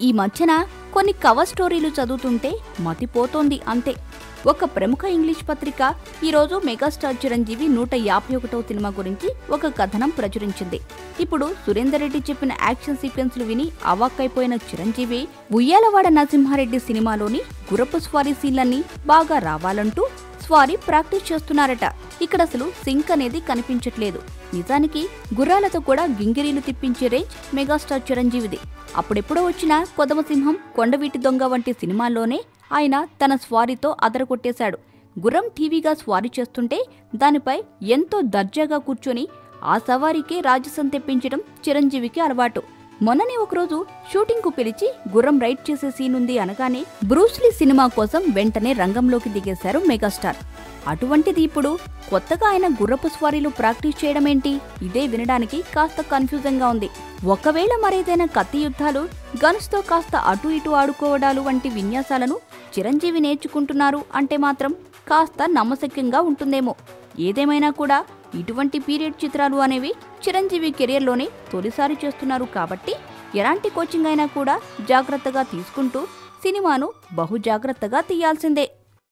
ఈ మధ్యన కొన్ని కవర్ స్టోరీలు చదువుతుంటే మతిపోతోంది అంతే ఒక ప్రముఖ ఇంగ్లీష్ పత్రిక ఈరోజు మెగాస్టార్ చిరంజీవి నూట యాభై ఒకటో సినిమా గురించి ఒక కథనం ప్రచురించింది ఇప్పుడు సురేందర్ రెడ్డి చెప్పిన యాక్షన్ సీక్వెన్స్లు విని అవాక్కైపోయిన చిరంజీవి ఉయ్యాలవాడ నరసింహారెడ్డి సినిమాలోని గుర్రపు స్వారీ సీన్లన్నీ బాగా రావాలంటూ స్వారీ ప్రాక్టీస్ చేస్తున్నారట ఇక్కడ అసలు సింక్ అనేది కనిపించట్లేదు నిజానికి గుర్రాలతో కూడా గింగిరీలు తిప్పించే రేంజ్ మెగాస్టార్ చిరంజీవిది అప్పుడెప్పుడో వచ్చిన కొదమసింహం కొండవీటి దొంగ వంటి సినిమాల్లోనే ఆయన తన స్వారీతో అదరగొట్టేశాడు గుర్రం టీవీగా స్వారీ చేస్తుంటే దానిపై ఎంతో దర్జాగా కూర్చొని ఆ సవారీకే రాజసం తెప్పించడం చిరంజీవికి అలవాటు మొన్ననే ఒకరోజు షూటింగ్ కు పిలిచి గుర్రం రైడ్ చేసే సీన్ ఉంది అనగానే బ్రూస్లీ సినిమా కోసం వెంటనే రంగంలోకి దిగేశారు మెగాస్టార్ అటువంటిది ఇప్పుడు కొత్తగా ఆయన గుర్రపు స్వారీలు ప్రాక్టీస్ చేయడం ఏంటి ఇదే వినడానికి కాస్త కన్ఫ్యూజన్ గా ఉంది ఒకవేళ మరేదైనా కత్తి యుద్ధాలు గన్స్ తో కాస్త అటు ఇటు ఆడుకోవడాలు వంటి విన్యాసాలను చిరంజీవి నేర్చుకుంటున్నారు అంటే మాత్రం కాస్త నమ్మశక్యంగా ఉంటుందేమో ఏదేమైనా కూడా ఇటువంటి పీరియడ్ చిత్రాలు అనేవి చిరంజీవి కెరియర్లోనే తొలిసారి చేస్తున్నారు కాబట్టి ఎలాంటి కోచింగ్ అయినా కూడా జాగ్రత్తగా తీసుకుంటూ సినిమాను బహు జాగ్రత్తగా తీయాల్సిందే